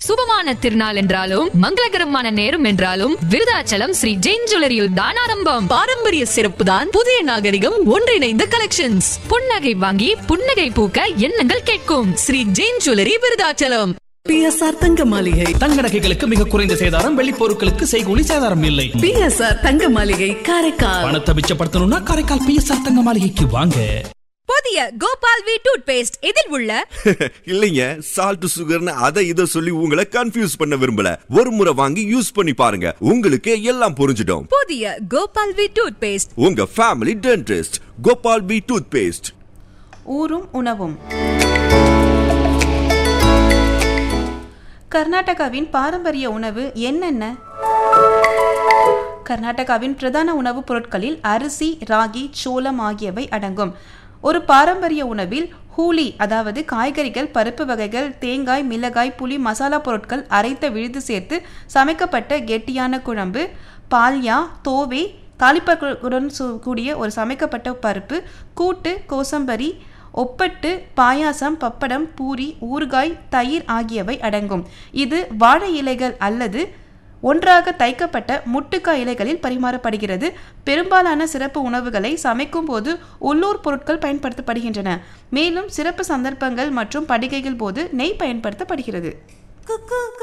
சுபமான திருநாள் என்றாலும் மங்களகரமான நேரம் என்றாலும் விருதாச்சலம் ஸ்ரீ ஜெயின் ஜுவல்லரியில் தான் ஆரம்பம் பாரம்பரிய சிறப்பு தான் புதிய நாகரிகம் ஒன்றிணைந்த கலெக்ஷன்ஸ் புன்னகை வாங்கி புன்னகை பூக்க எண்ணங்கள் கேட்கும் ஸ்ரீ ஜெயின் ஜுவல்லரி விருதாச்சலம் பிஎஸ்ஆர் தங்க மாளிகை தங்க நகைகளுக்கு மிக குறைந்த சேதாரம் வெள்ளி பொருட்களுக்கு செய்கூலி சேதாரம் இல்லை பிஎஸ்ஆர் தங்க மாளிகை காரைக்கால் பணத்தை மிச்சப்படுத்தணும்னா காரைக்கால் பிஎஸ்ஆர் தங்க மாளிகைக்கு வாங்க புதிய கோபால் வி டூத் பேஸ்ட் இதில் உள்ள இல்லைங்க சால்ட் சுகர்னு அதை இதை சொல்லி உங்களை கன்ஃபியூஸ் பண்ண விரும்பல ஒரு முறை வாங்கி யூஸ் பண்ணி பாருங்க உங்களுக்கு எல்லாம் புரிஞ்சிடும் புதிய கோபால் வி டூத் பேஸ்ட் உங்க family dentist Gopal B toothpaste ஊரும் உணவும் கர்நாடகாவின் பாரம்பரிய உணவு என்னென்ன கர்நாடகாவின் பிரதான உணவுப் பொருட்களில் அரிசி ராகி சோளம் ஆகியவை அடங்கும் ஒரு பாரம்பரிய உணவில் ஹூலி அதாவது காய்கறிகள் பருப்பு வகைகள் தேங்காய் மிளகாய் புளி மசாலா பொருட்கள் அரைத்த விழுது சேர்த்து சமைக்கப்பட்ட கெட்டியான குழம்பு பால்யா தோவை தாளிப்பகுடன் கூடிய ஒரு சமைக்கப்பட்ட பருப்பு கூட்டு கோசம்பரி ஒப்பட்டு பாயாசம் பப்படம் பூரி ஊறுகாய் தயிர் ஆகியவை அடங்கும் இது வாழை இலைகள் அல்லது ஒன்றாக தைக்கப்பட்ட முட்டுக்காய் இலைகளில் பரிமாறப்படுகிறது பெரும்பாலான சிறப்பு உணவுகளை சமைக்கும் போது உள்ளூர் பொருட்கள் பயன்படுத்தப்படுகின்றன மேலும் சிறப்பு சந்தர்ப்பங்கள் மற்றும் பண்டிகைகள் போது நெய் பயன்படுத்தப்படுகிறது